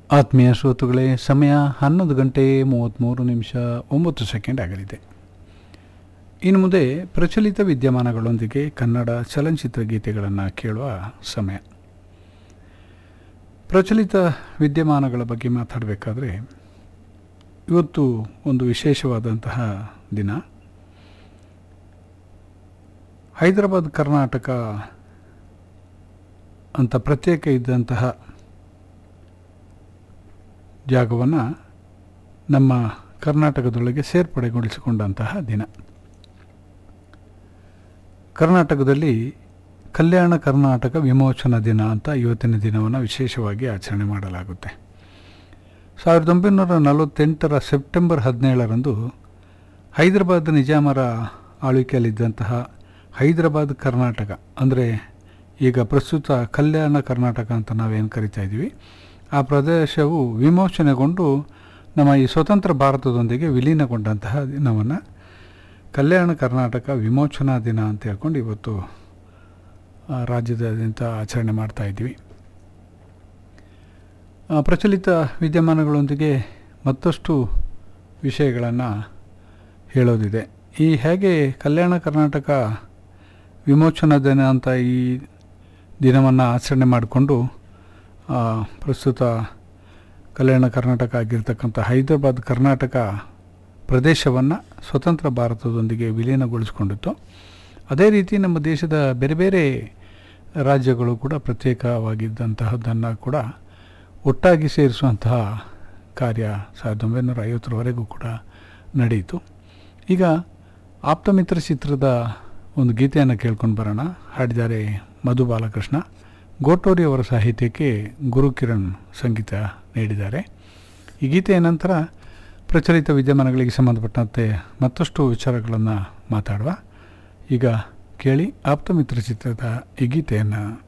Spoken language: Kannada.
ಆತ್ಮೀಯ ಶ್ರೋತೃಗಳೇ ಸಮಯ ಹನ್ನೊಂದು ಗಂಟೆ ಮೂವತ್ತ್ಮೂರು ನಿಮಿಷ ಒಂಬತ್ತು ಸೆಕೆಂಡ್ ಆಗಲಿದೆ ಇನ್ನು ಮುಂದೆ ಪ್ರಚಲಿತ ವಿದ್ಯಮಾನಗಳೊಂದಿಗೆ ಕನ್ನಡ ಚಲನಚಿತ್ರ ಗೀತೆಗಳನ್ನು ಕೇಳುವ ಸಮಯ ಪ್ರಚಲಿತ ವಿದ್ಯಮಾನಗಳ ಬಗ್ಗೆ ಮಾತಾಡಬೇಕಾದ್ರೆ ಇವತ್ತು ಒಂದು ವಿಶೇಷವಾದಂತಹ ದಿನ ಹೈದರಾಬಾದ್ ಕರ್ನಾಟಕ ಅಂತ ಪ್ರತ್ಯೇಕ ಇದ್ದಂತಹ ಜಾಗವನ್ನು ನಮ್ಮ ಕರ್ನಾಟಕದೊಳಗೆ ಸೇರ್ಪಡೆಗೊಳಿಸಿಕೊಂಡಂತಹ ದಿನ ಕರ್ನಾಟಕದಲ್ಲಿ ಕಲ್ಯಾಣ ಕರ್ನಾಟಕ ವಿಮೋಚನಾ ದಿನ ಅಂತ ಇವತ್ತಿನ ದಿನವನ್ನು ವಿಶೇಷವಾಗಿ ಆಚರಣೆ ಮಾಡಲಾಗುತ್ತೆ ಸಾವಿರದ ಒಂಬೈನೂರ ನಲವತ್ತೆಂಟರ ಸೆಪ್ಟೆಂಬರ್ ಹದಿನೇಳರಂದು ಹೈದರಾಬಾದ್ ನಿಜಾಮರ ಆಳ್ವಿಕೆಯಲ್ಲಿದ್ದಂತಹ ಹೈದರಾಬಾದ್ ಕರ್ನಾಟಕ ಅಂದರೆ ಈಗ ಪ್ರಸ್ತುತ ಕಲ್ಯಾಣ ಕರ್ನಾಟಕ ಅಂತ ನಾವೇನು ಕರಿತಾ ಇದ್ದೀವಿ ಆ ಪ್ರದೇಶವು ವಿಮೋಚನೆಗೊಂಡು ನಮ್ಮ ಈ ಸ್ವತಂತ್ರ ಭಾರತದೊಂದಿಗೆ ವಿಲೀನಗೊಂಡಂತಹ ದಿನವನ್ನು ಕಲ್ಯಾಣ ಕರ್ನಾಟಕ ವಿಮೋಚನಾ ದಿನ ಅಂತ ಹೇಳ್ಕೊಂಡು ಇವತ್ತು ಆ, ರಾಜ್ಯದಾದ್ಯಂತ ಆಚರಣೆ ಮಾಡ್ತಾ ಇದ್ದೀವಿ ಆ, ಪ್ರಚಲಿತ ವಿದ್ಯಮಾನಗಳೊಂದಿಗೆ ಮತ್ತಷ್ಟು ವಿಷಯಗಳನ್ನು ಹೇಳೋದಿದೆ ಈ ಹೇಗೆ ಕಲ್ಯಾಣ ಕರ್ನಾಟಕ ವಿಮೋಚನಾ ದಿನ ಅಂತ ಈ ದಿನವನ್ನು ಆಚರಣೆ ಮಾಡಿಕೊಂಡು ಆ, ಪ್ರಸ್ತುತ ಕಲ್ಯಾಣ ಕರ್ನಾಟಕ ಆಗಿರ್ತಕ್ಕಂಥ ಹೈದರಾಬಾದ್ ಕರ್ನಾಟಕ ಪ್ರದೇಶವನ್ನು ಸ್ವತಂತ್ರ ಭಾರತದೊಂದಿಗೆ ವಿಲೀನಗೊಳಿಸಿಕೊಂಡಿತ್ತು ಅದೇ ರೀತಿ ನಮ್ಮ ದೇಶದ ಬೇರೆ ಬೇರೆ ರಾಜ್ಯಗಳು ಕೂಡ ಪ್ರತ್ಯೇಕವಾಗಿದ್ದಂತಹದ್ದನ್ನು ಕೂಡ ಒಟ್ಟಾಗಿ ಸೇರಿಸುವಂತಹ ಕಾರ್ಯ ಸಾವಿರದ ಒಂಬೈನೂರ ಐವತ್ತರವರೆಗೂ ಕೂಡ ನಡೆಯಿತು ಈಗ ಆಪ್ತಮಿತ್ರ ಚಿತ್ರದ ಒಂದು ಗೀತೆಯನ್ನು ಕೇಳ್ಕೊಂಡು ಬರೋಣ ಹಾಡಿದ್ದಾರೆ ಮಧು ಬಾಲಕೃಷ್ಣ ಗೋಟೋರಿ ಅವರ ಸಾಹಿತ್ಯಕ್ಕೆ ಗುರುಕಿರಣ್ ಸಂಗೀತ ನೀಡಿದ್ದಾರೆ ಈ ಗೀತೆಯ ನಂತರ ಪ್ರಚಲಿತ ವಿದ್ಯಮಾನಗಳಿಗೆ ಸಂಬಂಧಪಟ್ಟಂತೆ ಮತ್ತಷ್ಟು ವಿಚಾರಗಳನ್ನು ಮಾತಾಡುವ ಈಗ ಕೇಳಿ ಆಪ್ತಮಿತ್ರ ಚಿತ್ರದ ಈ ಗೀತೆಯನ್ನು